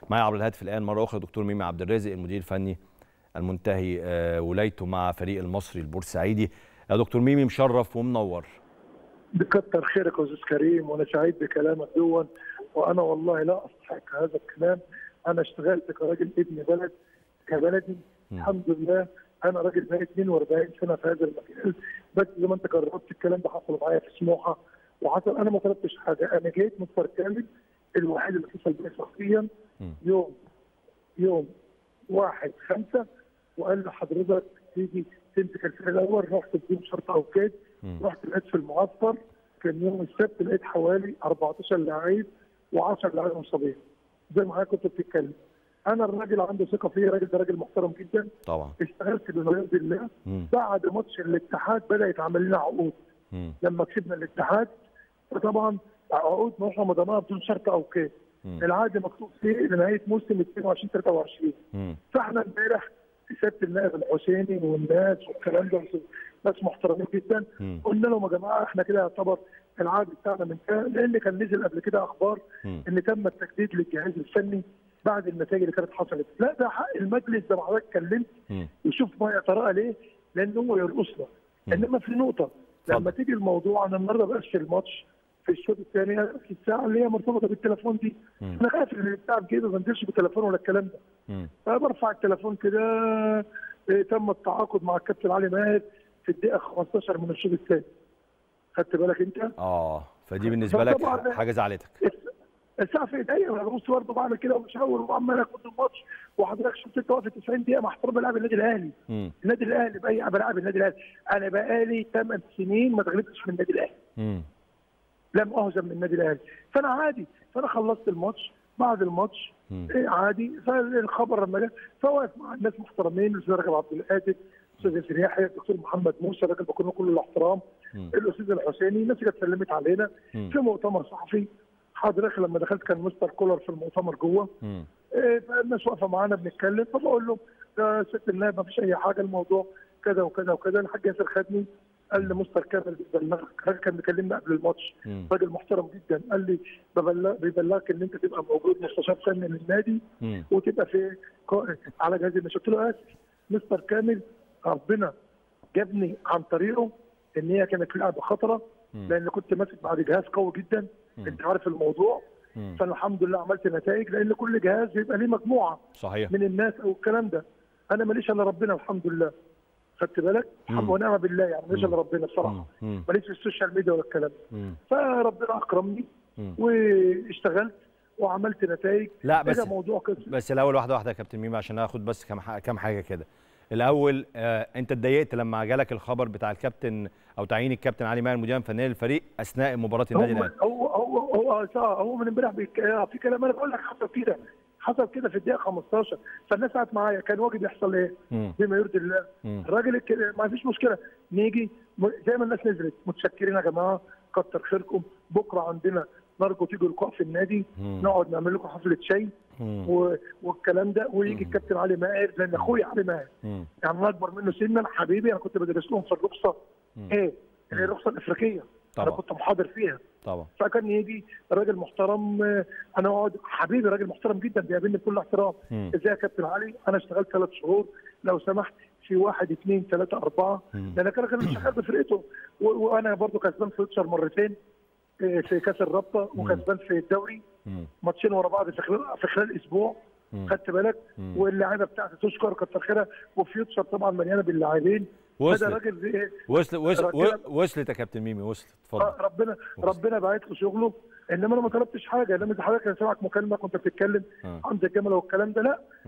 معي عبر الهاتف الان مره اخرى دكتور ميمي عبد الرازق المدير الفني المنتهي آه، ولايته مع فريق المصري البورسعيدي يا دكتور ميمي مشرف ومنور بكتر خيرك يا استاذ كريم وانا سعيد بكلامك دون وانا والله لا استحق هذا الكلام انا اشتغلت كراجل ابن بلد كبلدي الحمد لله انا راجل بقالي 42 سنه في هذا المجال بس زي ما انت جربت الكلام ده حصل معايا في سموحه وحصل انا ما طلبتش حاجه انا جيت مضطر كامل الوحيد اللي اتصل بيا شخصيا يوم يوم واحد خمسة وقال لي حضرتك تيجي تمسك الفريق الاول رحت بدون شرطه او كده رحت لقيت في المعسكر كان يوم السبت لقيت حوالي 14 لعيب و10 لعيبه مصابين زي ما حضرتك كنت بتتكلم انا الراجل عنده ثقه فيا الراجل ده راجل محترم جدا طبعا اشتغلت بما يرضي الله مم. بعد ماتش الاتحاد بدا يتعمل لنا عقود مم. لما كسبنا الاتحاد فطبعا عقود احنا مضيناها بدون شرط او كده مم. العقد مكتوب فيه لنهايه موسم 22 23 مم. فاحنا امبارح كسبت النائب الحسيني والناس والكلام ده ناس محترمين جدا مم. قلنا لهم يا جماعه احنا كده يعتبر العقد بتاعنا منتهى لان كان نزل قبل كده اخبار مم. ان تم التجديد للجهاز الفني بعد النتائج اللي كانت حصلت لا ده حق المجلس زي ما حضرتك اتكلمت مم. يشوف ما يتراءى ليه لان هو يرقصنا انما في نقطه لما اتفضل. تيجي الموضوع انا النهارده بقفش الماتش في الشوط الثاني في الساعه اللي هي مرتبطه بالتليفون دي مم. انا خايف ان بتاع كده ما بنزلش بالتليفون ولا الكلام ده مم. فبرفع التليفون كده إيه، تم التعاقد مع الكابتن علي ماهر في الدقيقه 15 من الشوط الثاني خدت بالك انت؟ اه فدي بالنسبه لك فطبعاً- حاجه زعلتك الساعه في ايديا انا ببص برضه بعمل كده ومشاور وعمال اخد الماتش وحضرتك شفت انت واقف 90 دقيقه مع احترام لاعب النادي الاهلي مم. النادي الاهلي باي بلعب النادي الاهلي انا بقالي 8 سنين ما اتغلبتش من النادي الاهلي مم. لم اهزم من النادي الاهلي فانا عادي فانا خلصت الماتش بعد الماتش مم. إيه عادي فالخبر لما جه فواقف مع الناس محترمين الاستاذ رجب عبد القادر الاستاذ ياسر يحيى الدكتور محمد موسى راجل بكون له كل الاحترام مم. الاستاذ الحسيني الناس كانت سلمت علينا مم. في مؤتمر صحفي حضرتك لما دخلت كان مستر كولر في المؤتمر جوه مم. إيه، فالناس واقفه معانا بنتكلم فبقول له يا ست النائب ما فيش اي حاجه الموضوع كذا وكذا وكذا الحاج ياسر خدني قال لي مستر كامل بيبلغك الراجل كان بيكلمني قبل الماتش مم. راجل محترم جدا قال لي ببلغ بيبلغك ان انت تبقى موجود مستشار فني للنادي مم. وتبقى في قا- على جهاز النشاط قلت له اسف مستر كامل ربنا جابني عن طريقه ان هي كانت لعبه خطره مم. لان كنت ماسك بعد جهاز قوي جدا مم. انت عارف الموضوع مم. فالحمد لله عملت نتائج لان كل جهاز بيبقى ليه مجموعه صحيح من الناس او الكلام ده انا ماليش الا ربنا الحمد لله خدت بالك مم. الحمد ونعم بالله يعني ماليش مم. الا ربنا بصراحه مم. مم. ماليش في السوشيال ميديا ولا الكلام ده مم. فربنا اكرمني مم. واشتغلت وعملت نتائج لا بس ده موضوع كده بس الاول واحده واحده يا كابتن ميمي عشان اخد بس كام ح- كام حاجه كده الاول آه انت اتضايقت لما جالك الخبر بتاع الكابتن او تعيين الكابتن علي ماهر المدير الفني للفريق اثناء مباراه النادي هو الاهلي هو هو هو هو, هو من امبارح بيك- آه، في كلام انا بقول لك حصل كده حصل كده في الدقيقه 15 فالناس قعدت معايا كان واجب يحصل ايه؟ مم. بما يرضي الله مم. الراجل الك- ما فيش مشكله نيجي م- زي ما الناس نزلت متشكرين يا جماعه كتر خيركم بكره عندنا نرجو تيجوا لقاء في النادي مم. نقعد نعمل لكم حفله شاي مم. و... والكلام ده ويجي الكابتن علي ماهر لان اخويا علي ماهر مم. يعني انا اكبر منه سنا حبيبي انا كنت بدرس لهم في الرخصه ايه اللي هي الرخصه الافريقيه انا طبعا. كنت محاضر فيها طبعا فكان يجي راجل محترم آه، انا اقعد حبيبي راجل محترم جدا بيقابلني بكل احترام مم. ازاي يا كابتن علي انا اشتغلت ثلاث شهور لو سمحت في واحد اثنين ثلاثه اربعه مم. لان كان كان شغال بفرقته و- وانا برضو كسبان في فيوتشر مرتين آه، في كاس الرابطه وكسبان في الدوري مم. ماتشين ورا بعض في خلال في خلال اسبوع مم. خدت بالك مم. واللاعيبه بتاعتي تشكر كتر خيرها وفيوتشر طبعا مليانه باللاعبين وصلت. هذا راجل إيه، وصل وصل راجل- وصلت يا كابتن ميمي وصلت اتفضل آه، ربنا ربنا باعت له شغله انما انا ما طلبتش حاجه انما زي حضرتك انا سامعك مكالمه كنت بتتكلم آه. عن زي الجمل والكلام ده لا